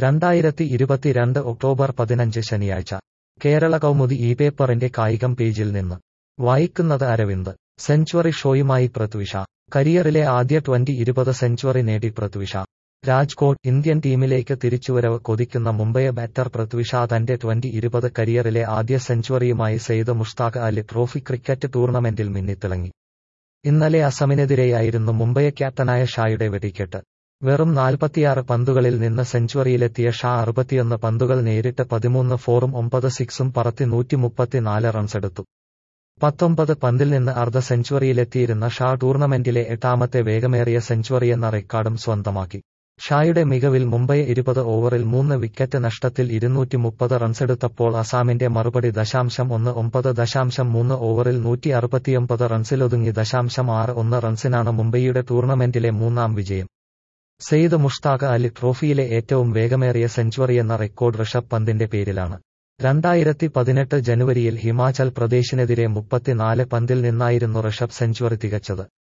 രണ്ടായിരത്തി ഇരുപത്തിരണ്ട് ഒക്ടോബർ പതിനഞ്ച് ശനിയാഴ്ച കേരള കൗമുദി ഈ പേപ്പറിന്റെ കായികം പേജിൽ നിന്ന് വായിക്കുന്നത് അരവിന്ദ് സെഞ്ചുറി ഷോയുമായി പൃഥ്വി ഷാ കരിയറിലെ ആദ്യ ട്വന്റി ഇരുപത് സെഞ്ചുറി നേടി പൃഥ്വി ഷാ രാജ്കോട്ട് ഇന്ത്യൻ ടീമിലേക്ക് തിരിച്ചുവരവ് കൊതിക്കുന്ന മുംബൈ ബാറ്റർ പൃഥ്വി ഷാ തന്റെ ട്വന്റി ഇരുപത് കരിയറിലെ ആദ്യ സെഞ്ചുറിയുമായി സെയ്ദ് മുഷ്താഖ് അലി ട്രോഫി ക്രിക്കറ്റ് ടൂർണമെന്റിൽ മിന്നിത്തിളങ്ങി ഇന്നലെ അസമിനെതിരെയായിരുന്നു മുംബൈ ക്യാപ്റ്റനായ ഷായുടെ വെടിക്കെട്ട് വെറും നാൽപ്പത്തിയാറ് പന്തുകളിൽ നിന്ന് സെഞ്ചുറിയിലെത്തിയ ഷാ അറുപത്തിയൊന്ന് പന്തുകൾ നേരിട്ട് പതിമൂന്ന് ഫോറും ഒമ്പത് സിക്സും പറത്തി നൂറ്റി മുപ്പത്തിനാല് റൺസെടുത്തു പത്തൊമ്പത് പന്തിൽ നിന്ന് അർദ്ധ സെഞ്ചുറിയിലെത്തിയിരുന്ന ഷാ ടൂർണമെന്റിലെ എട്ടാമത്തെ വേഗമേറിയ സെഞ്ചുറിയെന്ന റെക്കോർഡും സ്വന്തമാക്കി ഷായുടെ മികവിൽ മുംബൈ ഇരുപത് ഓവറിൽ മൂന്ന് വിക്കറ്റ് നഷ്ടത്തിൽ ഇരുന്നൂറ്റി മുപ്പത് റൺസെടുത്തപ്പോൾ അസാമിന്റെ മറുപടി ദശാംശം ഒന്ന് ഒമ്പത് ദശാംശം മൂന്ന് ഓവറിൽ നൂറ്റി അറുപത്തിയൊമ്പത് റൺസിലൊതുങ്ങി ദശാംശം ആറ് ഒന്ന് റൺസിനാണ് മുംബൈയുടെ ടൂർണമെന്റിലെ മൂന്നാം വിജയം സെയ്ദ് മുഷ്താഖ് അലി ട്രോഫിയിലെ ഏറ്റവും വേഗമേറിയ സെഞ്ചുറിയെന്ന റെക്കോർഡ് ഋഷഭ് പന്തിന്റെ പേരിലാണ് രണ്ടായിരത്തി പതിനെട്ട് ജനുവരിയിൽ ഹിമാചൽ പ്രദേശിനെതിരെ മുപ്പത്തിനാല് പന്തിൽ നിന്നായിരുന്നു ഋഷഭ് സെഞ്ചുറി തികച്ചത്